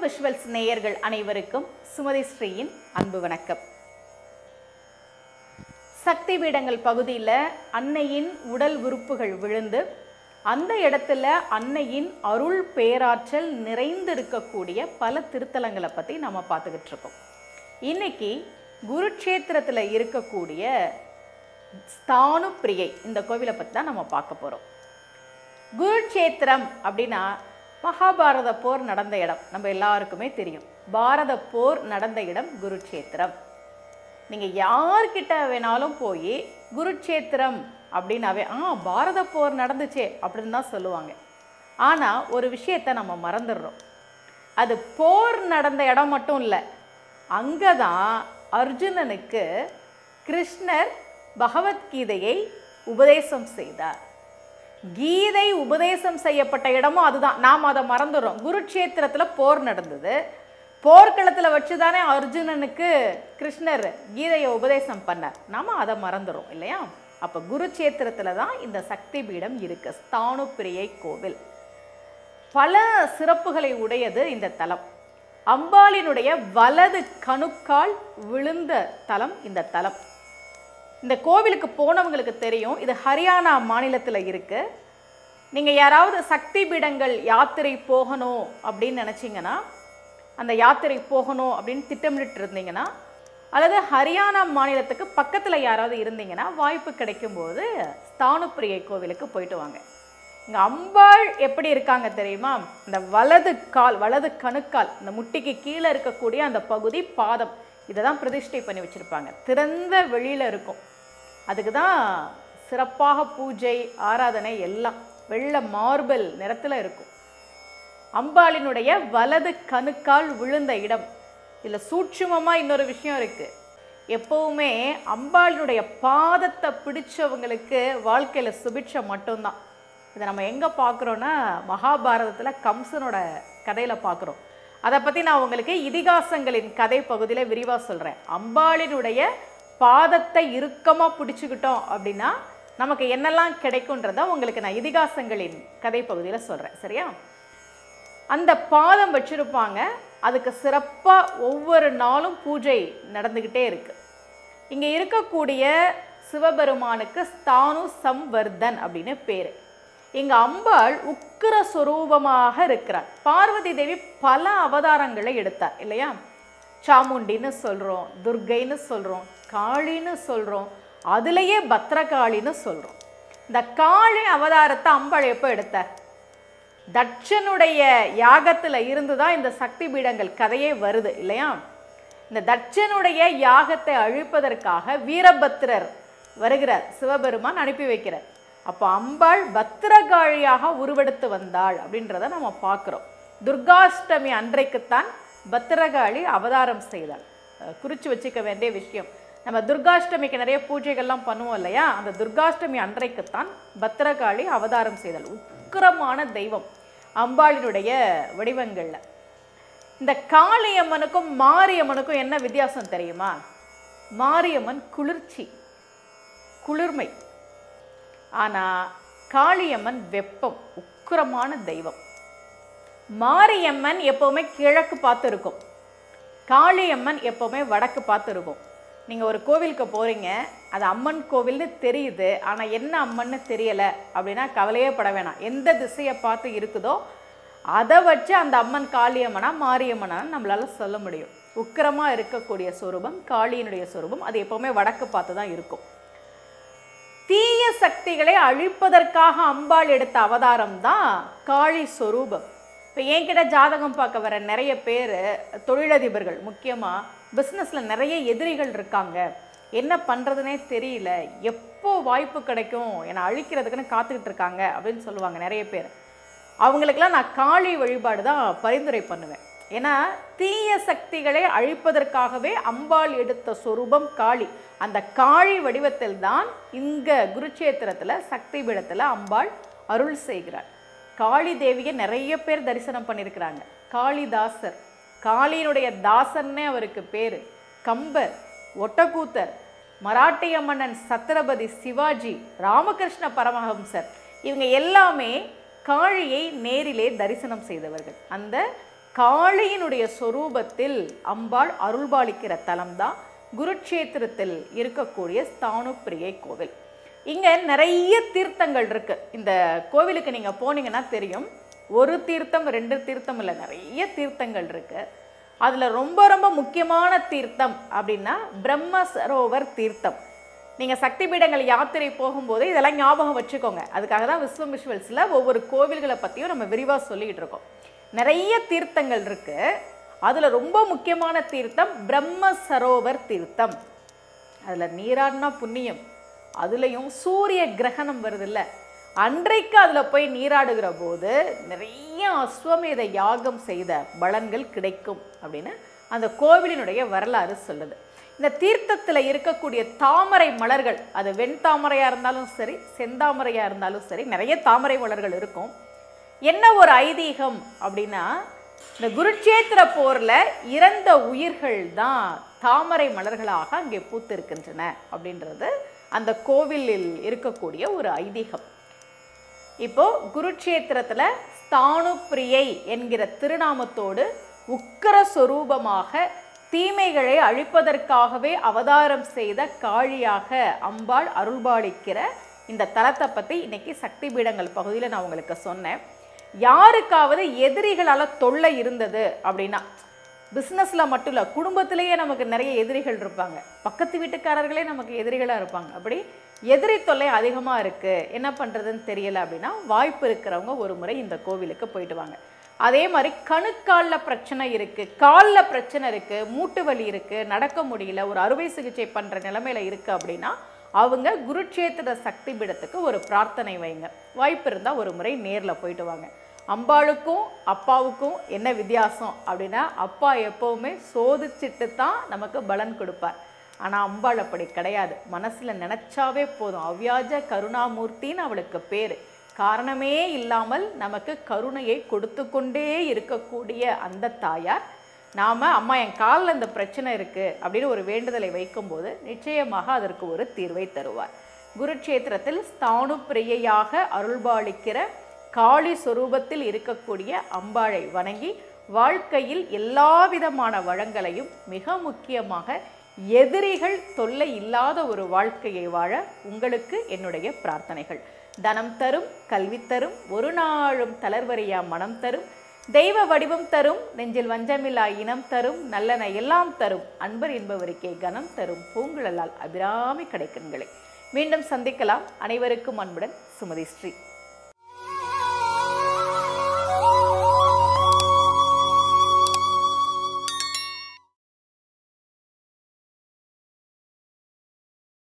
visuals நேயர்கள் அனைவருக்கும் சுமதி ஸ்ரீயின் அன்பு வணக்கம் சக்தி பீடங்கள் பகுதியில் அன்னையின் உடல் உறுப்புகள் விழுந்து அந்த இடத்துல அன்னையின் அருள் பேராற்றல் நிறைந்திருக்கக்கூடிய பல திருத்தலங்களை பற்றி நம்ம பார்த்துக்கிட்டு இருக்கோம் இன்னைக்கு குருட்சேத்திரத்தில் இருக்கக்கூடிய ஸ்தானு பிரியை இந்த கோவிலை பற்றி தான் நம்ம பார்க்க போகிறோம் குருட்சேத்திரம் அப்படின்னா மகாபாரத போர் நடந்த இடம் நம்ம எல்லாருக்குமே தெரியும் பாரத போர் நடந்த இடம் குருட்சேத்திரம் நீங்கள் யார்கிட்ட வேணாலும் போய் குருட்சேத்திரம் அப்படின்னாவே ஆ பாரத போர் நடந்துச்சே அப்படின்னு தான் சொல்லுவாங்க ஆனால் ஒரு விஷயத்தை நம்ம மறந்துடுறோம் அது போர் நடந்த இடம் மட்டும் இல்லை அங்கே தான் அர்ஜுனனுக்கு கிருஷ்ணர் பகவத்கீதையை உபதேசம் செய்தார் கீதை உபதேசம் செய்யப்பட்ட இடமும் அதுதான் நாம் அதை மறந்துடுறோம் குருட்சேத்திரத்தில் போர் நடந்தது போர்க்களத்தில் வச்சு தானே அர்ஜுனனுக்கு கிருஷ்ணர் கீதையை உபதேசம் பண்ணார் நாம் அதை மறந்துடுறோம் இல்லையா அப்போ குருட்சேத்திரத்தில் தான் இந்த சக்தி பீடம் இருக்கு ஸ்தானு பிரியை கோவில் பல சிறப்புகளை உடையது இந்த தலம் அம்பாளினுடைய வலது கணுக்கால் விழுந்த தலம் இந்த தலம் இந்த கோவிலுக்கு போனவங்களுக்கு தெரியும் இது ஹரியானா மாநிலத்தில் இருக்கு நீங்கள் யாராவது சக்தி பீடங்கள் யாத்திரை போகணும் அப்படின்னு நினச்சிங்கன்னா அந்த யாத்திரை போகணும் அப்படின்னு திட்டமிட்டு இருந்தீங்கன்னா அல்லது ஹரியானா மாநிலத்துக்கு பக்கத்தில் யாராவது இருந்தீங்கன்னா வாய்ப்பு கிடைக்கும்போது ஸ்தானுப்பிரியை கோவிலுக்கு போயிட்டு வாங்க இங்கே அம்பாள் எப்படி இருக்காங்க தெரியுமா இந்த வலது கால் வலது கணுக்கால் இந்த முட்டிக்கு கீழே இருக்கக்கூடிய அந்த பகுதி பாதம் இதை தான் பிரதிஷ்டை பண்ணி வச்சுருப்பாங்க திறந்த வெளியில் இருக்கும் அதுக்கு தான் சிறப்பாக பூஜை ஆராதனை எல்லாம் வெள்ளை மார்பல் நிறத்தில் இருக்கும் அம்பாளினுடைய வலது கணுக்கால் விழுந்த இடம் இதில் சூட்சுமமாக இன்னொரு விஷயம் இருக்குது எப்போவுமே அம்பாளினுடைய பாதத்தை பிடிச்சவங்களுக்கு வாழ்க்கையில் சுபிட்சம் மட்டும்தான் இதை நம்ம எங்கே பார்க்குறோன்னா மகாபாரதத்தில் கம்சனோட கதையில் பார்க்குறோம் அதை பற்றி நான் உங்களுக்கு இதிகாசங்களின் கதை பகுதியில் விரிவாக சொல்கிறேன் அம்பாளினுடைய பாதத்தை இறுக்கமாக பிடிச்சிக்கிட்டோம் அப்படின்னா நமக்கு என்னெல்லாம் கிடைக்குன்றத உங்களுக்கு நான் இதிகாசங்களின் கதை பகுதியில் சொல்கிறேன் சரியா அந்த பாதம் வச்சுருப்பாங்க அதுக்கு சிறப்பாக ஒவ்வொரு நாளும் பூஜை நடந்துக்கிட்டே இருக்கு இங்கே இருக்கக்கூடிய சிவபெருமானுக்கு ஸ்தானு சம்வர்தன் அப்படின்னு பேர் இங்கே அம்பாள் உக்கிர சொரூபமாக இருக்கிறார் பார்வதி தேவி பல அவதாரங்களை எடுத்தார் இல்லையா சாமுண்டின்னு சொல்கிறோம் துர்கைன்னு சொல்கிறோம் காளின்னு சொல்கிறோம் அதுலேயே பத்ரகாளின்னு சொல்கிறோம் இந்த காளி அவதாரத்தை அம்பாள் எப்போ எடுத்தார் தட்சனுடைய யாகத்தில் இருந்து தான் இந்த சக்தி பீடங்கள் கதையே வருது இல்லையா இந்த தட்சனுடைய யாகத்தை அழிப்பதற்காக வீரபத்திரர் வருகிறார் சிவபெருமான் அனுப்பி வைக்கிறார் அப்போ அம்பாள் பத்திரகாழியாக உருவெடுத்து வந்தாள் அப்படின்றத நம்ம பார்க்குறோம் துர்காஷ்டமி அன்றைக்குத்தான் பத்திரகாளி அவதாரம் செய்தாள் குறித்து வச்சுக்க வேண்டிய விஷயம் நம்ம துர்காஷ்டமிக்கு நிறைய பூஜைகள்லாம் பண்ணுவோம் இல்லையா அந்த துர்காஷ்டமி அன்றைக்குத்தான் பத்திரகாளி அவதாரம் செய்தாள் உக்கிரமான தெய்வம் அம்பாளினுடைய வடிவங்களில் இந்த காளியம்மனுக்கும் மாரியம்மனுக்கும் என்ன வித்தியாசம் தெரியுமா மாரியம்மன் குளிர்ச்சி குளிர்மை ஆனால் காளியம்மன் வெப்பம் உக்கிரமான தெய்வம் மாரியம்மன் எப்போவுமே கிழக்கு பார்த்து இருக்கும் காளியம்மன் எப்போவுமே வடக்கு பார்த்து இருக்கும் நீங்கள் ஒரு கோவிலுக்கு போகிறீங்க அது அம்மன் கோவில்னு தெரியுது ஆனால் என்ன அம்மன்னு தெரியலை அப்படின்னா கவலையே பட வேணாம் எந்த திசையை பார்த்து இருக்குதோ அதை வச்சு அந்த அம்மன் காளியம்மனா மாரியம்மனா நம்மளால சொல்ல முடியும் உக்கிரமாக இருக்கக்கூடிய சொரூபம் காளியினுடைய சொரூபம் அது எப்போவுமே வடக்கு பார்த்து தான் இருக்கும் தீய சக்திகளை அழிப்பதற்காக அம்பாள் எடுத்த அவதாரம் தான் காளி சொரூபம் இப்போ என்கிட்ட ஜாதகம் பார்க்க வர நிறைய பேர் தொழிலதிபர்கள் முக்கியமாக பிஸ்னஸில் நிறைய எதிரிகள் இருக்காங்க என்ன பண்ணுறதுனே தெரியல எப்போ வாய்ப்பு கிடைக்கும் என்னை அழிக்கிறதுக்குன்னு காத்துக்கிட்டு இருக்காங்க அப்படின்னு சொல்லுவாங்க நிறைய பேர் அவங்களுக்கெல்லாம் நான் காளி வழிபாடு தான் பரிந்துரை பண்ணுவேன் ஏன்னா தீய சக்திகளை அழிப்பதற்காகவே அம்பாள் எடுத்த சொரூபம் காளி அந்த காளி வடிவத்தில் தான் இங்கே குருட்சேத்திரத்தில் சக்தி பீடத்தில் அம்பாள் அருள் செய்கிறாள் காளி தேவியை நிறைய பேர் தரிசனம் பண்ணியிருக்கிறாங்க காளிதாசர் காளியினுடைய தாசன்னே அவருக்கு பேர் கம்பர் ஒட்டக்கூத்தர் மராட்டிய மன்னன் சத்ரபதி சிவாஜி ராமகிருஷ்ண பரமஹம்சர் இவங்க எல்லாமே காளியை நேரிலே தரிசனம் செய்தவர்கள் அந்த காளியினுடைய சொரூபத்தில் அம்பாள் அருள்பாலிக்கிற தலம்தான் குருட்சேத்திரத்தில் இருக்கக்கூடிய ஸ்தானுப்பிரியை கோவில் இங்கே நிறைய தீர்த்தங்கள் இருக்கு இந்த கோவிலுக்கு நீங்கள் போனீங்கன்னா தெரியும் ஒரு தீர்த்தம் ரெண்டு தீர்த்தம் இல்லை நிறைய தீர்த்தங்கள் இருக்கு அதில் ரொம்ப ரொம்ப முக்கியமான தீர்த்தம் அப்படின்னா பிரம்ம சரோவர் தீர்த்தம் நீங்கள் சக்தி பீடங்கள் யாத்திரை போகும்போது இதெல்லாம் ஞாபகம் வச்சுக்கோங்க அதுக்காக தான் விஸ்வம் விஷுவல்ஸில் ஒவ்வொரு கோவில்களை பற்றியும் நம்ம விரிவாக சொல்லிக்கிட்டு இருக்கோம் நிறைய தீர்த்தங்கள் இருக்கு அதில் ரொம்ப முக்கியமான தீர்த்தம் பிரம்ம சரோவர் தீர்த்தம் அதில் நீராடினா புண்ணியம் அதுலேயும் சூரிய கிரகணம் வருதுல்ல அன்றைக்கு அதில் போய் நீராடுகிற போது நிறைய அஸ்வமேத யாகம் செய்த பலன்கள் கிடைக்கும் அப்படின்னு அந்த கோவிலினுடைய வரலாறு சொல்லுது இந்த தீர்த்தத்தில் இருக்கக்கூடிய தாமரை மலர்கள் அது வெண்தாமரையாக இருந்தாலும் சரி செந்தாமரையாக இருந்தாலும் சரி நிறைய தாமரை மலர்கள் இருக்கும் என்ன ஒரு ஐதீகம் அப்படின்னா இந்த குருட்சேத்திர போரில் இறந்த உயிர்கள் தான் தாமரை மலர்களாக அங்கே பூத்திருக்கின்றன அப்படின்றது அந்த கோவிலில் இருக்கக்கூடிய ஒரு ஐதீகம் இப்போ குருட்சேத்திரத்தில் ஸ்தானுப்பிரியை என்கிற திருநாமத்தோடு உக்கர சொரூபமாக தீமைகளை அழிப்பதற்காகவே அவதாரம் செய்த காளியாக அம்பாள் அருள்பாலிக்கிற இந்த தலத்தை பற்றி இன்னைக்கு சக்தி பீடங்கள் பகுதியில் நான் உங்களுக்கு சொன்னேன் யாருக்காவது எதிரிகளால் தொல்லை இருந்தது அப்படின்னா பிஸ்னஸில் மட்டும் இல்லை குடும்பத்திலேயே நமக்கு நிறைய எதிரிகள் இருப்பாங்க பக்கத்து வீட்டுக்காரர்களே நமக்கு எதிரிகளாக இருப்பாங்க அப்படி எதிரி தொல்லை அதிகமாக இருக்குது என்ன பண்ணுறதுன்னு தெரியல அப்படின்னா வாய்ப்பு இருக்கிறவங்க ஒரு முறை இந்த கோவிலுக்கு போயிட்டு வாங்க அதே மாதிரி கணுக்காலில் பிரச்சனை இருக்குது காலில் பிரச்சனை இருக்குது மூட்டு வலி இருக்குது நடக்க முடியல ஒரு அறுவை சிகிச்சை பண்ணுற நிலமையில இருக்குது அப்படின்னா அவங்க குருட்சேத்திர சக்தி பீடத்துக்கு ஒரு பிரார்த்தனை வைங்க வாய்ப்பு இருந்தால் ஒரு முறை நேரில் போயிட்டு வாங்க அம்பாளுக்கும் அப்பாவுக்கும் என்ன வித்தியாசம் அப்படின்னா அப்பா எப்போவுமே சோதிச்சிட்டு தான் நமக்கு பலன் கொடுப்பார் ஆனால் அம்பாள் அப்படி கிடையாது மனசில் நினச்சாவே போதும் அவ்யாஜ கருணாமூர்த்தின்னு அவளுக்கு பேர் காரணமே இல்லாமல் நமக்கு கருணையை கொடுத்து கொண்டே இருக்கக்கூடிய அந்த தாயார் நாம் அம்மா என் காலில் இந்த பிரச்சனை இருக்குது அப்படின்னு ஒரு வேண்டுதலை வைக்கும்போது நிச்சயமாக அதற்கு ஒரு தீர்வை தருவார் குருட்சேத்திரத்தில் ஸ்தானு பிரியையாக அருள்பாலிக்கிற காளி சொரூபத்தில் இருக்கக்கூடிய அம்பாளை வணங்கி வாழ்க்கையில் எல்லா விதமான வளங்களையும் மிக முக்கியமாக எதிரிகள் தொல்லை இல்லாத ஒரு வாழ்க்கையை வாழ உங்களுக்கு என்னுடைய பிரார்த்தனைகள் தனம் தரும் கல்வி தரும் ஒரு நாளும் தளர்வறியா மனம் தரும் தெய்வ வடிவம் தரும் நெஞ்சில் வஞ்சமில்லா இனம் தரும் நல்லன எல்லாம் தரும் அன்பர் என்பவருக்கே கனம் தரும் பூங்குழலால் அபிராமி கிடைக்கண்களை மீண்டும் சந்திக்கலாம் அனைவருக்கும் அன்புடன் சுமதி ஸ்ரீ